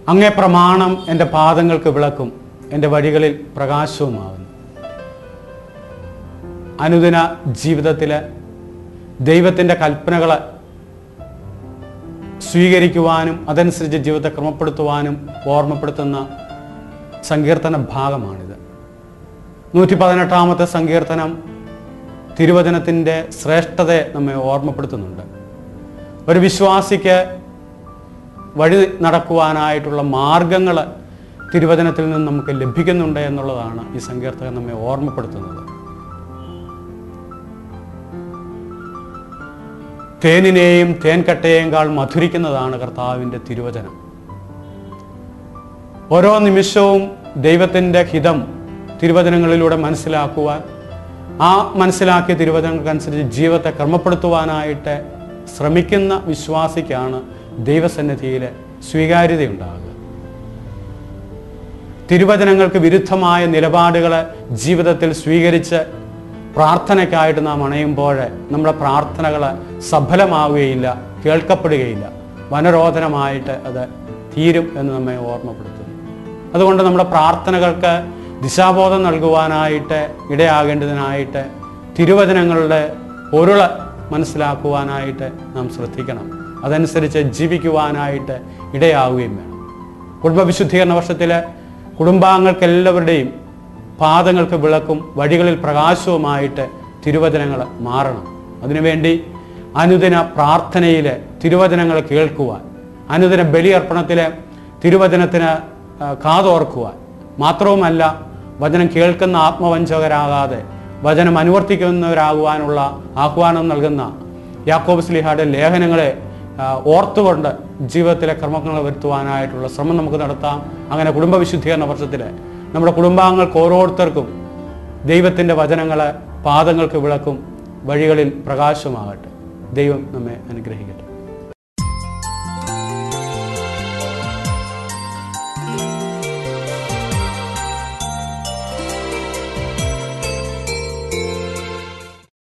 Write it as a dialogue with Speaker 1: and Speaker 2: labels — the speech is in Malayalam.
Speaker 1: അങ്ങേ പ്രമാണം എൻ്റെ പാദങ്ങൾക്ക് വിളക്കും എൻ്റെ വഴികളിൽ പ്രകാശവുമാകുന്നു അനുദിന ജീവിതത്തിൽ ദൈവത്തിൻ്റെ കൽപ്പനകൾ സ്വീകരിക്കുവാനും അതനുസരിച്ച് ജീവിതത്തെ ക്രമപ്പെടുത്തുവാനും ഓർമ്മപ്പെടുത്തുന്ന സങ്കീർത്തന ഭാഗമാണിത് നൂറ്റി പതിനെട്ടാമത്തെ സങ്കീർത്തനം തിരുവചനത്തിൻ്റെ ശ്രേഷ്ഠതയെ നമ്മെ ഓർമ്മപ്പെടുത്തുന്നുണ്ട് ഒരു വിശ്വാസിക്ക് വഴി നടക്കുവാനായിട്ടുള്ള മാർഗങ്ങൾ തിരുവചനത്തിൽ നിന്ന് നമുക്ക് ലഭിക്കുന്നുണ്ട് എന്നുള്ളതാണ് ഈ സങ്കീർത്തകൻ നമ്മെ ഓർമ്മപ്പെടുത്തുന്നത് തേനിനെയും തേൻകട്ടയേക്കാൾ മധുരിക്കുന്നതാണ് കർത്താവിൻ്റെ തിരുവചനം ഓരോ നിമിഷവും ദൈവത്തിൻ്റെ ഹിതം തിരുവചനങ്ങളിലൂടെ മനസ്സിലാക്കുവാൻ ആ മനസ്സിലാക്കിയ തിരുവചനങ്ങൾക്കനുസരിച്ച് ജീവിതത്തെ ക്രമപ്പെടുത്തുവാനായിട്ട് ശ്രമിക്കുന്ന വിശ്വാസിക്കാണ് ദൈവസന്നിധിയിൽ സ്വീകാര്യതയുണ്ടാകുക തിരുവചനങ്ങൾക്ക് വിരുദ്ധമായ നിലപാടുകൾ ജീവിതത്തിൽ സ്വീകരിച്ച് പ്രാർത്ഥനയ്ക്കായിട്ട് നാം അണയുമ്പോൾ നമ്മുടെ പ്രാർത്ഥനകൾ സഫലമാവുകയില്ല കേൾക്കപ്പെടുകയില്ല വനരോധനമായിട്ട് അത് തീരും എന്ന് നമ്മെ ഓർമ്മപ്പെടുത്തുന്നു അതുകൊണ്ട് നമ്മുടെ പ്രാർത്ഥനകൾക്ക് ദിശാബോധം നൽകുവാനായിട്ട് ഇടയാകേണ്ടതിനായിട്ട് തിരുവചനങ്ങളുടെ പൊരുള് മനസ്സിലാക്കുവാനായിട്ട് നാം ശ്രദ്ധിക്കണം അതനുസരിച്ച് ജീവിക്കുവാനായിട്ട് ഇടയാവുകയും വേണം കുടുംബവിശുദ്ധീകരണ വർഷത്തിൽ കുടുംബാംഗങ്ങൾക്കെല്ലാവരുടെയും പാദങ്ങൾക്ക് വിളക്കും വഴികളിൽ പ്രകാശവുമായിട്ട് തിരുവചനങ്ങൾ മാറണം അതിനുവേണ്ടി അനുദിന പ്രാർത്ഥനയിൽ തിരുവചനങ്ങൾ കേൾക്കുവാൻ അനുദിന ബലിയർപ്പണത്തിൽ തിരുവചനത്തിന് ആ, കാതോർക്കുവാൻ മാത്രവുമല്ല വചനം കേൾക്കുന്ന ആത്മവഞ്ചകരാകാതെ വചനം അനുവർത്തിക്കുന്നവരാകുവാനുള്ള ആഹ്വാനം നൽകുന്ന യാക്കോബ് സ്ലിഹായുടെ ലേഖനങ്ങളെ ആ, ഓർത്തുകൊണ്ട് ജീവിതത്തിലെ ക്രമങ്ങൾ വരുത്തുവാനായിട്ടുള്ള ശ്രമം നമുക്ക് നടത്താം അങ്ങനെ കുടുംബവിശുദ്ധീകരണ വർഷത്തിൽ നമ്മുടെ കുടുംബാംഗങ്ങൾക്ക് ഓരോരുത്തർക്കും ദൈവത്തിൻ്റെ വചനങ്ങൾ പാദങ്ങൾക്ക് വിളക്കും വഴികളിൽ പ്രകാശമാകട്ടെ ദൈവം നമ്മെ അനുഗ്രഹിക്കട്ടെ